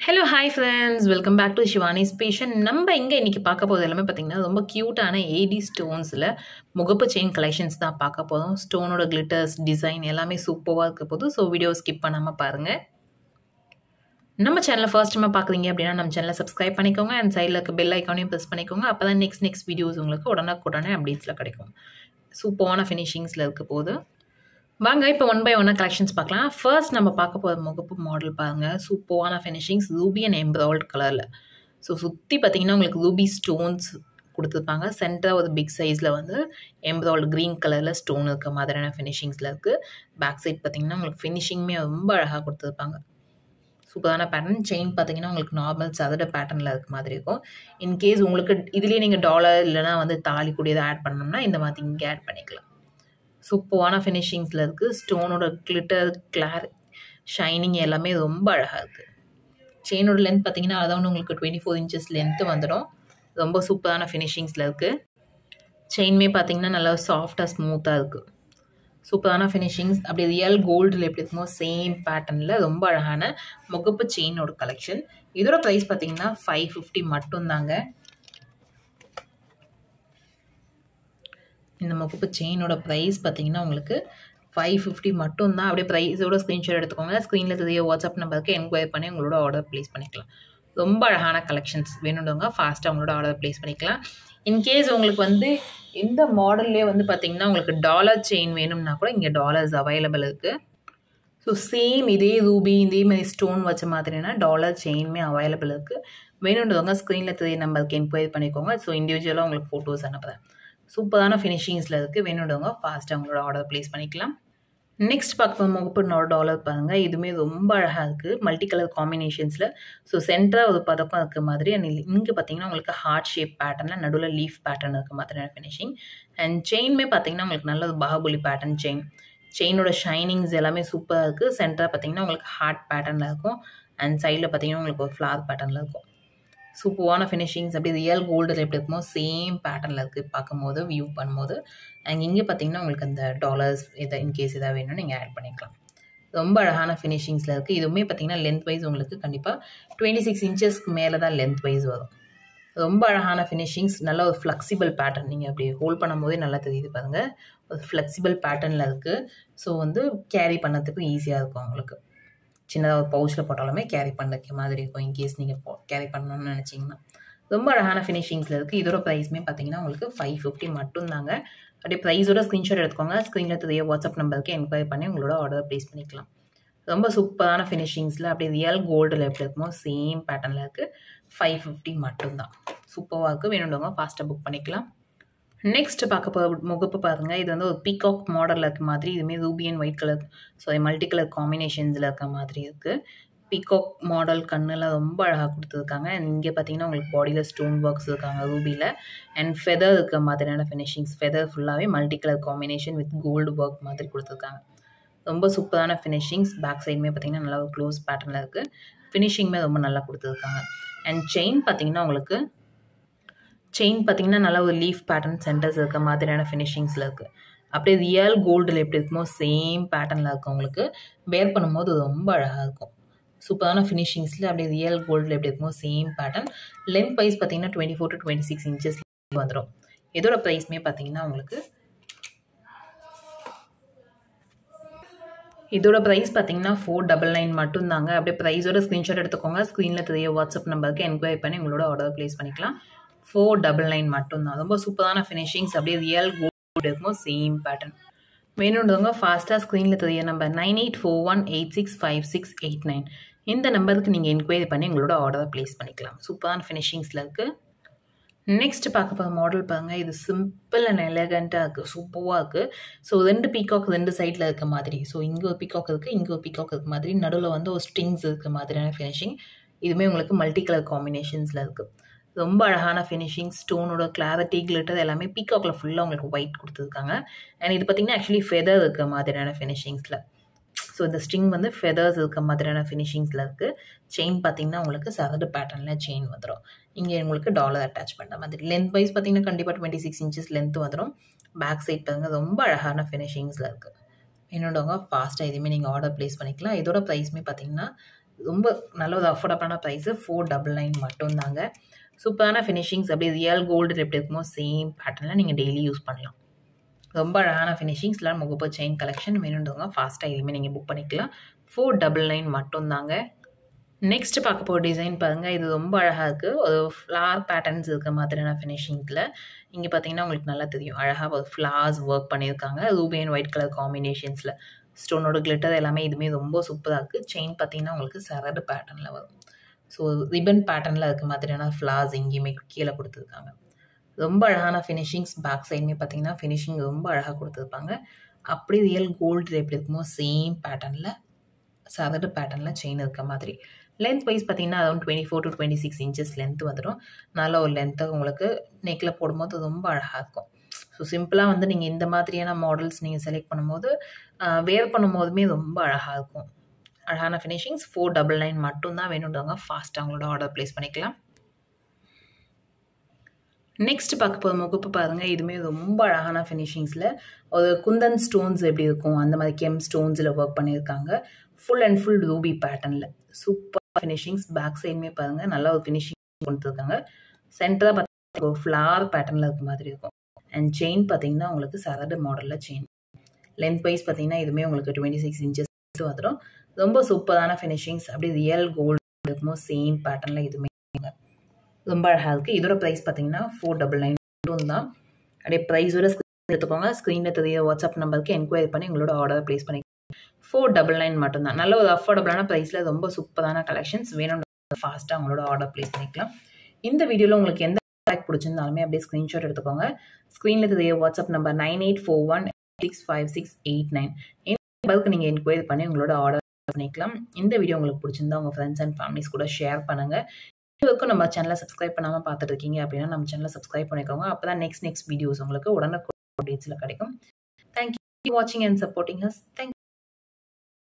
hello hi friends welcome back to Shivani's fashion நம்ம இங்கே இன்றைக்கி பார்க்க போகிறது எல்லாமே பார்த்திங்கன்னா ரொம்ப க்யூட்டான ஏடி ஸ்டோன்ஸில் முகப்பு செயின் கலெக்ஷன்ஸ் தான் பார்க்க போதும் ஸ்டோனோட கிளிட்டர்ஸ் டிசைன் எல்லாமே சூப்பராக இருக்க போது ஸோ வீடியோ ஸ்கிப் பண்ணாமல் பாருங்கள் நம்ம சேனலை ஃபர்ஸ்ட் டைமாக பார்க்குறீங்க அப்படின்னா நம்ம சேனலை சப்ஸ்கிரைப் பண்ணிக்கோங்க அண்ட் சைடில் இருக்க பெல் ஐக்கானையும் ப்ரெஸ் பண்ணிக்கோங்க அப்போ தான் நெக்ஸ்ட் நெக்ஸ்ட் வீடியோஸ் உங்களுக்கு உடனே அப்டேட்ஸில் கிடைக்கும் சூப்பரான ஃபினிஷிங்ஸில் இருக்க போது வாங்க இப்போ ஒன் பை ஒன்னாக கலெக்ஷன்ஸ் பார்க்கலாம் ஃபர்ஸ்ட் நம்ம பார்க்க போகிற முகப்பு மாடல் பாருங்கள் சூப்பரான ஃபினிஷிங்ஸ் ரூபி அண்ட் எம்ப்ராய்ட் கலரில் ஸோ சுற்றி பார்த்தீங்கன்னா உங்களுக்கு ரூபி ஸ்டோன்ஸ் கொடுத்துருப்பாங்க சென்டராக ஒரு பிக் சைஸில் வந்து எம்ப்ராய்டு க்ரீன் கலரில் ஸ்டோன் இருக்க மாதிரியான ஃபினிஷிங்ஸில் இருக்குது பேக் சைட் பார்த்தீங்கன்னா உங்களுக்கு ஃபினிஷிங்குமே ரொம்ப அழகாக கொடுத்துருப்பாங்க சூப்பரான பேட்டர்ன் செயின் பார்த்தீங்கன்னா உங்களுக்கு நார்மல் சதட பேட்டர்னில் இருக்க மாதிரி இருக்கும் இன்கேஸ் உங்களுக்கு இதுலேயே நீங்கள் டாலர் இல்லைனா வந்து தாலி கூடியதை ஆட் பண்ணணும்னா இந்த மாதிரி இங்கே ஆட் பண்ணிக்கலாம் சூப்பரான ஃபினிஷிங்ஸில் இருக்குது ஸ்டோனோட கிளிட்டர் கிளார் ஷைனிங் எல்லாமே ரொம்ப அழகாக இருக்குது செயினோட லென்த் பார்த்தீங்கன்னா அதான் உங்களுக்கு டுவெண்ட்டி ஃபோர் இன்ச்சஸ் லென்த்து வந்துடும் ரொம்ப சூப்பரான ஃபினிஷிங்ஸில் இருக்குது செயின்மே பார்த்தீங்கன்னா நல்லா சாஃப்டாக ஸ்மூத்தாக இருக்குது சூப்பரான ஃபினிஷிங்ஸ் அப்படி ரியல் கோல்டில் எப்படி இருக்குமோ சேம் பேட்டர்னில் ரொம்ப அழகான முகப்பு செயினோட கலெக்ஷன் இதோட ப்ரைஸ் பார்த்தீங்கன்னா ஃபைவ் ஃபிஃப்டி மட்டும்தாங்க இந்த முகப்பு செயினோட ப்ரைஸ் பார்த்தீங்கன்னா உங்களுக்கு ஃபைவ் ஃபிஃப்டி மட்டும்தான் அப்படியே ப்ரைஸோட ஸ்க்ரீன்ஷாட் எடுத்துக்கோங்க ஸ்க்ரீனில் தெரிய வாட்ஸ்அப் நம்பருக்கு என்கொயரி பண்ணி உங்களோட ஆர்டர் ப்ளேஸ் பண்ணிக்கலாம் ரொம்ப அழகான கலெக்ஷன்ஸ் வேணுன்றவங்க ஃபாஸ்ட்டாக உங்களோட ஆர்டர் ப்ளேஸ் பண்ணிக்கலாம் இன்கேஸ் உங்களுக்கு வந்து இந்த மாடல்லே வந்து பார்த்திங்கன்னா உங்களுக்கு டாலர் செயின் வேணும்னா கூட இங்கே டாலர்ஸ் அவைலபிள் இருக்குது ஸோ சேம் இதே ரூபி இதே மாதிரி ஸ்டோன் வச்ச மாதிரினா டாலர் செயினுமே அவைலபிள் இருக்குது வேணுன்றவங்க ஸ்க்ரீனில் தெரிய நம்பருக்கு என்கொயரி பண்ணிக்கோங்க ஸோ இண்டிவிஜுவலாக உங்களுக்கு ஃபோட்டோஸ் அனுப்புகிறேன் சூப்பரான ஃபினிஷிங்ஸில் இருக்குது வேணுன்றவங்க ஃபாஸ்ட்டாக உங்களோட ஆர்டர் ப்ளேஸ் பண்ணிக்கலாம் நெக்ஸ்ட் பார்க்க முகப்பு நூறு டாலர் பாருங்கள் இதுவுமே ரொம்ப அழகாக இருக்குது மல்டி கலர் காம்பினேஷன்ஸில் ஸோ சென்டராக ஒரு பதக்கம் இருக்க மாதிரி அண்ட் இங்கே பார்த்தீங்கன்னா உங்களுக்கு ஹார்ட் ஷேப் பேட்டர்னில் நடுவில் லீஃப் பேட்டர்ன் இருக்க மாதிரியான ஃபினிஷிங் அண்ட் செயின்மே பார்த்தீங்கன்னா உங்களுக்கு நல்ல ஒரு பாகுபலி பேட்டர்ன் செயின் செயினோட ஷைனிங்ஸ் எல்லாமே சூப்பராக இருக்குது சென்டராக பார்த்தீங்கன்னா உங்களுக்கு ஹார்ட் பேட்டர்னில் இருக்கும் அண்ட் சைடில் பார்த்தீங்கன்னா உங்களுக்கு ஒரு ஃப்ளார் பேட்டர்னில் இருக்கும் சூப்பரான ஃபினிஷிங்ஸ் அப்படி ரியல் கோல்டில் எப்படி இருக்குமோ சேம் பேட்டர்னில் இருக்குது பார்க்கும்போது வியூ பண்ணும்போது அண்ட் இங்கே பார்த்தீங்கன்னா உங்களுக்கு அந்த டாலர்ஸ் எதை இன்கேஸ் எதாவது வேணும்னு நீங்கள் ஆட் பண்ணிக்கலாம் ரொம்ப அழகான ஃபினிஷிங்ஸில் இருக்குது இதுவுமே பார்த்தீங்கன்னா லென்த் வைஸ் உங்களுக்கு கண்டிப்பாக டுவெண்ட்டி சிக்ஸ் இன்ச்சஸ்க்கு மேலே தான் லென்த் வைஸ் வரும் ரொம்ப அழகான ஃபினிஷிங்ஸ் நல்ல ஒரு ஃப்ளெக்சிபிள் பேட்டர்ன் நீங்கள் அப்படி ஹோல்ட் பண்ணும் போதே நல்லா தெரியுது பாருங்கள் ஒரு ஃப்ளெக்சிபிள் பேட்டர்னில் இருக்குது ஸோ வந்து கேரி பண்ணதுக்கும் ஈஸியாக இருக்கும் உங்களுக்கு சின்னதாக ஒரு பவுச்சில் போட்டாலுமே கேரி பண்ணுற மாதிரி இருக்கும் இன்கேஸ் நீங்கள் போ கேரி பண்ணணும்னு நினச்சிங்கன்னா ரொம்ப அழகான ஃபினிஷிங்ஸில் இருக்குது இதோட ப்ரைஸுமே பார்த்தீங்கன்னா உங்களுக்கு ஃபைவ் ஃபிஃப்டி மட்டும்தாங்க அப்படியே ப்ரைஸோட ஸ்க்ரீன்ஷாட் எடுத்துக்கோங்க ஸ்க்ரீனில் தெரிய வாட்ஸ்அப் நம்பருக்கு என்கொயரி பண்ணி உங்களோட ஆர்டர் ப்ளேஸ் பண்ணிக்கலாம் ரொம்ப சூப்பரான ஃபினிஷிங்ஸில் அப்படியே ரியல் கோல்டில் எப்படி இருக்குமோ சேம் பேட்டர்னில் இருக்குது ஃபைவ் ஃபிஃப்டி மட்டும்தான் சூப்பராக இருக்குது வேணுன்றவங்க ஃபாஸ்ட்டாக புக் பண்ணிக்கலாம் நெக்ஸ்ட் பார்க்க போ முகப்பு பாருங்கள் இது வந்து ஒரு பீகாக் மாடலில் இருக்க மாதிரி இதுமாரி ruby and white colour so multi colour காம்பினேஷன்ஸில் இருக்க மாதிரி இருக்குது பீகாக் மாடல் கண்ணில் ரொம்ப அழகாக கொடுத்துருக்காங்க அண்ட் இங்கே பார்த்தீங்கன்னா உங்களுக்கு பாடியில் ஸ்டோன் ஒர்க்ஸ் இருக்காங்க ரூபியில் அண்ட் ஃபெதர் இருக்க மாதிரியான ஃபினிஷிங்ஸ் ஃபெதர் ஃபுல்லாகவே multi colour combination with gold work மாதிரி கொடுத்துருக்காங்க ரொம்ப சூப்பரான ஃபினிஷிங்ஸ் பேக் சைடுமே பார்த்தீங்கன்னா நல்லா ஒரு க்ளோஸ் பேட்டர்னில் இருக்குது ஃபினிஷிங்குமே ரொம்ப நல்லா கொடுத்துருக்காங்க அண்ட் செயின் பார்த்தீங்கன்னா உங்களுக்கு செயின் பார்த்தீங்கன்னா நல்லா ஒரு லீஃப் பேட்டர்ன் சென்டர்ஸ் இருக்க மாதிரியான ஃபினிஷிங்ஸில் இருக்குது அப்படியே ரியல் கோல்டில் எப்படி இருக்குமோ சேம் பேட்டர்னில் இருக்கும் உங்களுக்கு வேர் பண்ணும்போது ரொம்ப அழகாக இருக்கும் சூப்பரான ஃபினிஷிங்ஸில் அப்படியே ரியல் கோல்டில் எப்படி இருக்குமோ சேம் பேட்டர்ன் லென்த் வைஸ் பார்த்தீங்கன்னா twenty four to twenty six inches வந்துடும் இதோட ப்ரைஸ்மே பார்த்தீங்கன்னா உங்களுக்கு இதோட ப்ரைஸ் பார்த்தீங்கன்னா ஃபோர் டபுள் நைன் மட்டும்தாங்க அப்படியே ப்ரைஸோட ஸ்க்ரீன்ஷாட் எடுத்துக்கோங்க ஸ்க்ரீனில் தெரிய வாட்ஸ்அப் நம்பருக்கு என்கொயரி பண்ணி உங்களோட ஆர்டர் ப்ளேஸ் பண்ணிக்கலாம் ஃபோர் டபுள் நைன் மட்டும்தான் ரொம்ப சூப்பரான ஃபினிஷிங்ஸ் அப்படியே ரியல் கோல்டு இருக்கும் சேம் பேட்டர்ன் வேணுன்றவங்க ஃபாஸ்ட்டாக ஸ்க்ரீனில் தெரிய number nine eight four one eight six five six eight nine இந்த நம்பருக்கு நீங்கள் என்கொயரி பண்ணி உங்களோட ஆர்டரை ப்ளேஸ் பண்ணிக்கலாம் சூப்பரான ஃபினிஷிங்ஸில் இருக்குது நெக்ஸ்ட் பார்க்க போகிற மாடல் பாருங்கள் இது சிம்பிள் அண்ட் எலகண்ட்டாக இருக்குது சூப்பராக இருக்குது ஸோ ரெண்டு பீகாக் ரெண்டு சைடில் இருக்க மாதிரி ஸோ இங்கே ஒரு பீகாக் இருக்குது இங்கே ஒரு பீகாக் இருக்க மாதிரி நடுவில் வந்து ஒரு ஸ்ட்ரிங்ஸ் இருக்க மாதிரியான ஃபினிஷிங் இதுவுமே உங்களுக்கு மல்டி கலர் காம்பினேஷன்ஸில் இருக்குது ரொம்ப அழகான ஃபினிஷிங் ஸ்டோனோட கிளாரிட்டி கிளிட்டர் எல்லாமே பீகாக்கில் ஃபுல்லாக உங்களுக்கு ஒயிட் கொடுத்துருக்காங்க அண்ட் இது பார்த்திங்கன்னா ஆக்சுவலி ஃபெதர் இருக்க மாதிரியான ஃபினிஷிங்ஸில் ஸோ இந்த ஸ்ட்ரிங் வந்து ஃபெதர்ஸ் இருக்க மாதிரியான ஃபினிஷிங்ஸில் இருக்குது செயின் பார்த்திங்கன்னா உங்களுக்கு சரடு பேட்டர்னில் செயின் வந்துடும் இங்கே உங்களுக்கு டாலர் அட்டாச் பண்ணுற மாதிரி லென்த் வைஸ் பார்த்திங்கன்னா கண்டிப்பாக டுவெண்ட்டி சிக்ஸ் இன்ச்சஸ் லென்த்து வந்துடும் பேக் சைட் பாருங்கள் ரொம்ப அழகான ஃபினிஷிங்ஸில் இருக்குது என்னோடவங்க ஃபாஸ்ட்டாக எதுவுமே நீங்கள் ஆர்டர் ப்ளேஸ் பண்ணிக்கலாம் இதோட ப்ரைஸுமே பார்த்திங்கன்னா ரொம்ப நல்ல ஒரு அஃபோர்டபுளான ப்ரைஸு ஃபோர் டபுள் நைன் மட்டும்தாங்க சூப்பரான ஃபினிஷிங்ஸ் அப்படியே ரியல் கோல்டு எப்படி இருக்குமோ சேம் பேட்டர்னில் நீங்கள் டெய்லி யூஸ் பண்ணலாம் ரொம்ப அழகான ஃபினிஷிங்ஸ்லாம் முகப்பு செயின் கலெக்ஷன் வேணுன்றவங்க ஃபாஸ்ட்டாக இதுவுமே நீங்கள் புக் பண்ணிக்கலாம் ஃபோர் டபுள் நைன் மட்டும்தாங்க நெக்ஸ்ட் பார்க்க போகிற டிசைன் பாருங்கள் இது ரொம்ப அழகாக இருக்குது ஒரு ஃப்ளார் பேட்டர்ன்ஸ் இருக்க மாதிரியான ஃபினிஷிங்கில் இங்கே பார்த்தீங்கன்னா உங்களுக்கு நல்லா தெரியும் அழகாக ஒரு ஃப்ளார்ஸ் ஒர்க் பண்ணியிருக்காங்க ரூபி அண்ட் ஒயிட் கலர் காம்பினேஷன்ஸில் ஸ்டோனோட கிளிட்டர் எல்லாமே இதுவுமே ரொம்ப சூப்பராக இருக்குது செயின் பார்த்தீங்கன்னா உங்களுக்கு சரடு பேட்டர்னில் வரும் ஸோ ரிபன் பேட்டர்னில் இருக்க மாதிரியான ஃப்ளார்ஸ் எங்கேயுமே கீழே கொடுத்துருக்காங்க ரொம்ப அழகான ஃபினிஷிங்ஸ் பேக் சைடுமே பார்த்தீங்கன்னா ஃபினிஷிங் ரொம்ப அழகாக கொடுத்துருப்பாங்க அப்படி ரியல் கோல்டு எப்படி இருக்குமோ சேம் பேட்டர்னில் சரடு பேட்டர்னில் செயின் இருக்க மாதிரி லென்த் வைஸ் பார்த்தீங்கன்னா around twenty four to twenty six inches length வந்துடும் நல்ல ஒரு லென்த்தை உங்களுக்கு நெக்கில் போடும்போது ரொம்ப அழகாக இருக்கும் ஸோ சிம்பிளாக வந்து நீங்கள் இந்த மாதிரியான மாடல்ஸ் நீங்கள் செலக்ட் பண்ணும்போது வேர் பண்ணும்போதுமே ரொம்ப அழகாக இருக்கும் அழகான ஃபினிஷிங்ஸ் ஃபோர் டபுள் நைன் மட்டும்தான் வேணுன்றவங்க ஃபாஸ்ட்டாக அவங்களோட ஆர்டர் ப்ளேஸ் பண்ணிக்கலாம் நெக்ஸ்ட் பார்க்க போகிற முகப்பு பாருங்கள் இதுவுமே ரொம்ப அழகான ஃபினிஷிங்ஸில் ஒரு குந்தன் ஸ்டோன்ஸ் எப்படி இருக்கும் அந்த மாதிரி கெம் ஸ்டோன்ஸில் ஒர்க் பண்ணியிருக்காங்க ஃபுல் அண்ட் ஃபுல் ரூபி பேட்டர்னில் சூப்பர் ஃபினிஷிங்ஸ் பேக் சைடுமே பாருங்கள் நல்ல ஒரு ஃபினிஷிங் கொடுத்துருக்காங்க சென்டராக பார்த்தீங்கன்னா ஒரு ஃப்ளார் பேட்டர்னில் இருக்க மாதிரி இருக்கும் அண்ட் செயின் பார்த்தீங்கன்னா உங்களுக்கு சரடு மாடலில் செயின் லென்த் வைஸ் பார்த்தீங்கன்னா இதுவுமே உங்களுக்கு டுவெண்ட்டி சிக்ஸ் இன்ச்சஸ் வந்துடும் ரொம்ப சூப்பரான ஃபினிஷிங்ஸ் அப்படி ரியல் கோல்டு இருக்குமோ சேம் பேட்டர்னில் இதுவுமே ரொம்ப அழகாக இருக்குது இதோட ப்ரைஸ் பார்த்தீங்கன்னா ஃபோர் டபுள் நைன் தான் அப்படியே ப்ரைஸோட ஸ்க்ரீன் எடுத்துக்கோங்க ஸ்க்ரீனில் தெரிய வாட்ஸ்அப் நம்பருக்கு என்கொயரி பண்ணி உங்களோட ஆர்டர் ப்ளேஸ் பண்ணி ஃபோர் டபுள் நைன் மட்டும்தான் நல்ல ஒரு அஃபோர்டபுளான ப்ரைஸில் ரொம்ப சூப்பரான கலெக்ஷன்ஸ் வேணும் ஃபாஸ்ட்டாக உங்களோட ஆர்டர் ப்ளேஸ் பண்ணிக்கலாம் இந்த வீடியோவில் உங்களுக்கு எந்த ப்ராடக்ட் பிடிச்சிருந்தாலுமே அப்படியே ஸ்க்ரீன்ஷாட் எடுத்துக்கோங்க ஸ்க்ரீனில் தெரிய WhatsApp number nine eight four one six five six eight nine இந்த நம்பருக்கு நீங்கள் என்கொயரி பண்ணி உங்களோட ஆர்டர் பண்ணிக்கலாம் இந்த வீடியோ உங்களுக்கு பிடிச்சிருந்தா உங்கள் ஃப்ரெண்ட்ஸ் அண்ட் ஃபேமிலிஸ் கூட ஷேர் பண்ணுங்கள் இதுவரைக்கும் நம்ம சேனலை சப்ஸ்கிரைப் பண்ணாமல் பார்த்துட்டு இருக்கீங்க அப்படின்னா நம்ம சேனலை சப்ஸ்கிரைப் பண்ணிக்கோங்க அப்போ தான் நெக்ஸ்ட் நெக்ஸ்ட் வீடியோஸ் உங்களுக்கு உடனே அப்டேட்ஸில் கிடைக்கும் தேங்க்யூ வாட்சிங் அண்ட் சப்போர்ட்டிங் ஹஸ் தேங்க்